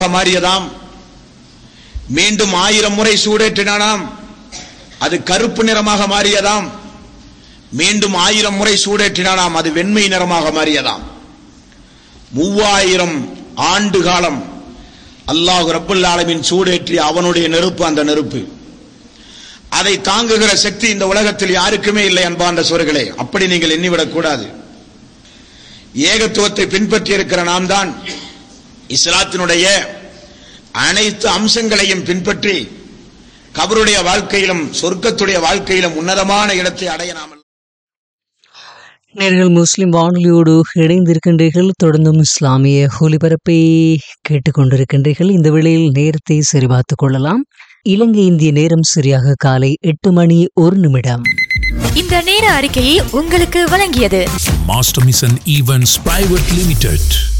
மாறியதாம் மீண்டும் ஆயிரம் முறை சூடேற்றினானாம் அது கருப்பு நிறமாக மாறியதாம் மீண்டும் ஆயிரம் முறை சூடேற்றினானாம் அது வெண்மை நிறமாக மாறியதாம் மூவாயிரம் ஆண்டு காலம் அல்லாஹ் ரப்புல் ஆலமின் சூடேற்றி அவனுடைய நெருப்பு அந்த நெருப்பு அதை தாங்குகிற சக்தி இந்த உலகத்தில் யாருக்குமே இல்லை அன்பார்ந்த சோர்களே அப்படி நீங்கள் எண்ணிவிடக் கூடாது ஏகத்துவத்தை பின்பற்றி இருக்கிற நாம் தான் இஸ்லாத்தினுடைய அனைத்து அம்சங்களையும் பின்பற்றி கபருடைய வாழ்க்கையிலும் சொர்க்கத்துடைய வாழ்க்கையிலும் உன்னதமான இடத்தை அடைய நாம் நேர்கள் முஸ்லிம் வானொலியோடு இணைந்திருக்கின்றீர்கள் தொடர்ந்தும் இஸ்லாமிய ஒலிபரப்பை கேட்டுக்கொண்டிருக்கின்றீர்கள் இந்த வேளையில் நேரத்தை சரிபார்த்துக் கொள்ளலாம் இலங்கை இந்திய நேரம் சரியாக காலை எட்டு மணி ஒரு நிமிடம் இந்த நேர அறிக்கையை உங்களுக்கு வழங்கியது Master Mission Events Private Limited.